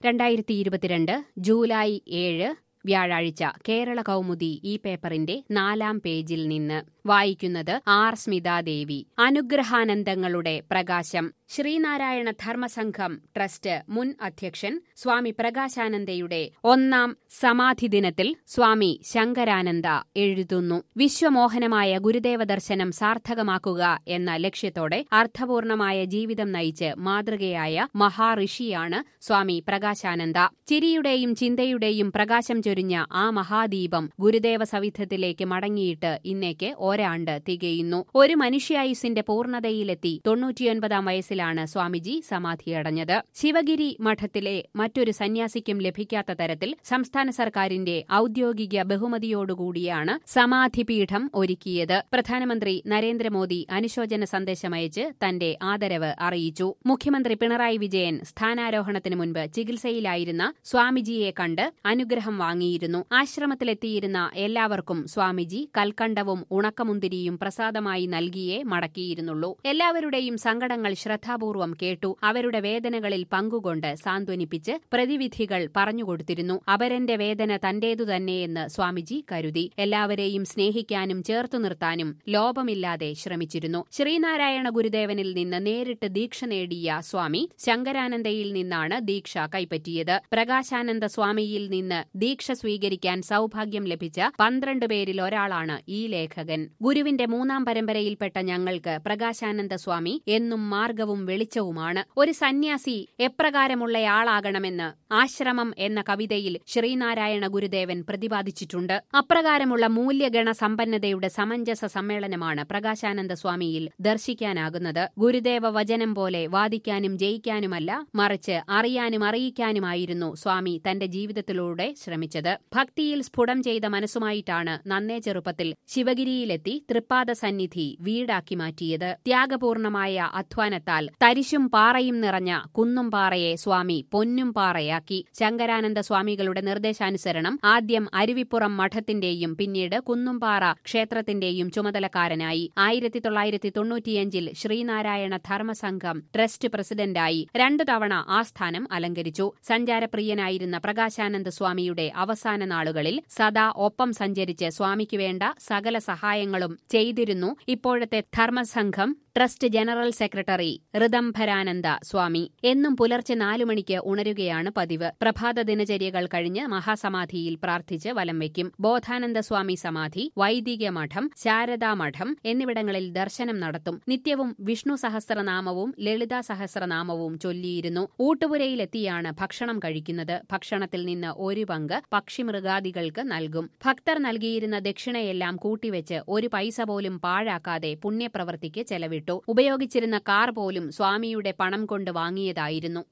രണ്ടായിരത്തി ഇരുപത്തിരണ്ട് ജൂലൈ ഏഴ് വ്യാഴാഴ്ച കേരള കൗമുദി ഈ പേപ്പറിന്റെ നാലാം പേജിൽ നിന്ന് വായിക്കുന്നത് ആർ സ്മിതാദേവി അനുഗ്രഹാനന്ദങ്ങളുടെ പ്രകാശം ശ്രീനാരായണ ധർമ്മസംഘം ട്രസ്റ്റ് മുൻ അധ്യക്ഷൻ സ്വാമി പ്രകാശാനന്ദയുടെ ഒന്നാം സമാധി ദിനത്തിൽ സ്വാമി ശങ്കരാനന്ദ എഴുതുന്നു വിശ്വമോഹനമായ ഗുരുദേവ ദർശനം സാർത്ഥകമാക്കുക എന്ന ലക്ഷ്യത്തോടെ അർത്ഥപൂർണമായ ജീവിതം നയിച്ച് മാതൃകയായ മഹാഋഷിയാണ് സ്വാമി പ്രകാശാനന്ദ ചിരിയുടെയും ചിന്തയുടെയും പ്രകാശം ചൊരിഞ്ഞ ആ മഹാദീപം ഗുരുദേവ സവിധത്തിലേക്ക് മടങ്ങിയിട്ട് ഇന്നേക്ക് ഒരാണ്ട് തികയുന്നു ഒരു മനുഷ്യായുസിന്റെ പൂർണ്ണതയിലെത്തി തൊണ്ണൂറ്റിയൊൻപതാം വയസ്സിലാണ് സ്വാമിജി സമാധിയടഞ്ഞത് ശിവഗിരി മഠത്തിലെ മറ്റൊരു സന്യാസിക്കും ലഭിക്കാത്ത തരത്തിൽ സംസ്ഥാന സർക്കാരിന്റെ ഔദ്യോഗിക ബഹുമതിയോടുകൂടിയാണ് സമാധിപീഠം ഒരുക്കിയത് പ്രധാനമന്ത്രി നരേന്ദ്രമോദി അനുശോചന സന്ദേശമയച്ച് തന്റെ ആദരവ് അറിയിച്ചു മുഖ്യമന്ത്രി പിണറായി വിജയൻ സ്ഥാനാരോഹണത്തിന് മുൻപ് ചികിത്സയിലായിരുന്ന സ്വാമിജിയെ കണ്ട് അനുഗ്രഹം വാങ്ങിയിരുന്നു ആശ്രമത്തിലെത്തിയിരുന്ന എല്ലാവർക്കും സ്വാമിജി കൽക്കണ്ടവും ഉണക്കമുന്തിരിയും പ്രസാദമായി നൽകിയേ മടക്കിയിരുന്നുള്ളൂ എല്ലാവരുടെയും സങ്കടങ്ങൾ ശ്രദ്ധാപൂർവം കേട്ടു അവരുടെ വേദനകളിൽ പങ്കുകൊണ്ട് സാന്ത്വനിപ്പിച്ച് പ്രതിവിധികൾ പറഞ്ഞുകൊടുത്തിരുന്നു അപരന്റെ വേദന തന്റേതു തന്നെയെന്ന് സ്വാമിജി കരുതി എല്ലാവരെയും സ്നേഹിക്കാനും ചേർത്തു നിർത്താനും ലോപമില്ലാതെ ശ്രമിച്ചിരുന്നു ശ്രീനാരായണ ഗുരുദേവനിൽ നിന്ന് നേരിട്ട് ദീക്ഷ നേടിയ സ്വാമി ശങ്കരാനന്ദയിൽ നിന്നാണ് ദീക്ഷ കൈപ്പറ്റിയത് പ്രകാശാനന്ദ സ്വാമിയിൽ നിന്ന് ദീക്ഷ സ്വീകരിക്കാൻ സൗഭാഗ്യം ലഭിച്ച പന്ത്രണ്ട് പേരിൽ ഒരാളാണ് ഈ ലേഖകൻ ഗുരുവിന്റെ മൂന്നാം പരമ്പരയിൽപ്പെട്ട ഞങ്ങൾക്ക് പ്രകാശാനന്ദ സ്വാമി എന്നും മാർഗവും വെളിച്ചവുമാണ് ഒരു സന്യാസി എപ്രകാരമുള്ളയാളാകണമെന്ന് ആശ്രമം എന്ന കവിതയിൽ ശ്രീനാരായണ ഗുരുദേവൻ പ്രതിപാദിച്ചിട്ടുണ്ട് അപ്രകാരമുള്ള മൂല്യഗണ സമ്പന്നതയുടെ സമഞ്ജസ സമ്മേളനമാണ് പ്രകാശാനന്ദ സ്വാമിയിൽ ദർശിക്കാനാകുന്നത് ഗുരുദേവ വചനം പോലെ വാദിക്കാനും ജയിക്കാനുമല്ല മറിച്ച് അറിയാനും അറിയിക്കാനുമായിരുന്നു സ്വാമി തന്റെ ജീവിതത്തിലൂടെ ശ്രമിച്ചത് ഭക്തിയിൽ സ്ഫുടം ചെയ്ത മനസ്സുമായിട്ടാണ് നന്നേ ചെറുപ്പത്തിൽ ശിവഗിരിയിലെത്തി തൃപ്പാദ സന്നിധി വീടാക്കി മാറ്റിയത് ത്യാഗപൂർണമായ അധ്വാനത്താൽ തരിശും പാറയും നിറഞ്ഞ കുന്നും പാറയെ സ്വാമി പൊന്നും പാറയാക്കി ശങ്കരാനന്ദ സ്വാമികളുടെ നിർദ്ദേശാനുസരണം ആദ്യം അരുവിപ്പുറം മഠത്തിന്റെയും പിന്നീട് കുന്നുംപാറ ക്ഷേത്രത്തിന്റെയും ചുമതലക്കാരനായി ആയിരത്തി തൊള്ളായിരത്തി തൊണ്ണൂറ്റിയഞ്ചിൽ ശ്രീനാരായണ ധർമ്മസംഘം ട്രസ്റ്റ് പ്രസിഡന്റായി രണ്ടു തവണ ആ സ്ഥാനം അലങ്കരിച്ചു സഞ്ചാരപ്രിയനായിരുന്ന പ്രകാശാനന്ദ സ്വാമിയുടെ അവസാന നാളുകളിൽ സദാ ഒപ്പം സഞ്ചരിച്ച് സ്വാമിക്ക് വേണ്ട സകല സഹായങ്ങളും ചെയ്തിരുന്നു ഇപ്പോഴത്തെ ധർമ്മസംഘം trust general secretary Ritambharananda Swami എന്നും പുലർച്ചെ നാലു മണിക്ക് ഉണരുകയാണ് പതിവ് പ്രഭാത ദിനചര്യകൾ കഴിഞ്ഞ് മഹാസമാധിയിൽ പ്രാർത്ഥിച്ച് വലം വയ്ക്കും ബോധാനന്ദ സ്വാമി സമാധി വൈദിക മഠം ശാരദാ മഠം എന്നിവിടങ്ങളിൽ ദർശനം നടത്തും നിത്യവും വിഷ്ണു സഹസ്രനാമവും ലളിതാ സഹസ്രനാമവും ചൊല്ലിയിരുന്നു ഊട്ടുപുരയിലെത്തിയാണ് ഭക്ഷണം കഴിക്കുന്നത് ഭക്ഷണത്തിൽ നിന്ന് ഒരു പങ്ക് പക്ഷിമൃഗാദികൾക്ക് നൽകും ഭക്തർ നൽകിയിരുന്ന ദക്ഷിണയെല്ലാം കൂട്ടിവെച്ച് ഒരു പൈസ പോലും പാഴാക്കാതെ പുണ്യപ്രവൃത്തിക്ക് ചെലവിട്ടു ഉപയോഗിച്ചിരുന്ന കാർ പോലും സ്വാമിയുടെ പണം കൊണ്ട് വാങ്ങിയതായിരുന്നു